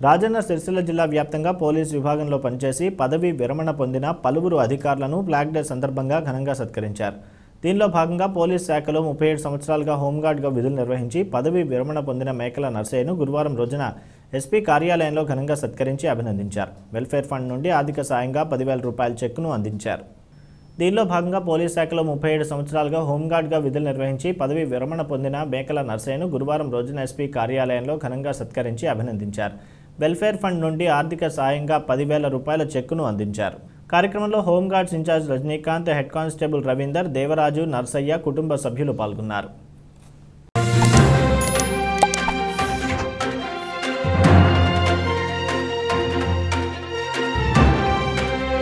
రాజన్న సిరిసిల్ల జిల్లా వ్యాప్తంగా పోలీస్ విభాగంలో పనిచేసి పదవి విరమణ పొందిన పలువురు అధికారులను బ్లాక్ డే సందర్భంగా ఘనంగా సత్కరించారు దీనిలో భాగంగా పోలీస్ శాఖలో ముప్పై ఏడు సంవత్సరాలుగా హోంగార్డ్గా విధులు నిర్వహించి పదవి విరమణ పొందిన మేకల నర్సయ్యను గురువారం రోజున ఎస్పీ కార్యాలయంలో ఘనంగా సత్కరించి అభినందించారు వెల్ఫేర్ ఫండ్ నుండి ఆర్థిక సాయంగా పదివేల రూపాయల చెక్కును అందించారు దీనిలో భాగంగా పోలీస్ శాఖలో ముప్పై ఏడు సంవత్సరాలుగా హోంగార్డ్గా విధులు నిర్వహించి పదవి విరమణ పొందిన మేకల నర్సయ్యను గురువారం రోజున ఎస్పీ కార్యాలయంలో ఘనంగా సత్కరించి అభినందించారు వెల్ఫేర్ ఫండ్ నుండి ఆర్థిక సాయంగా పదివేల రూపాయల చెక్కును అందించారు కార్యక్రమంలో home guards in charge Rajinikanth head constable Ravinder Devaraju Narsaiah కుటుంబ సభ్యులు పాల్గొన్నారు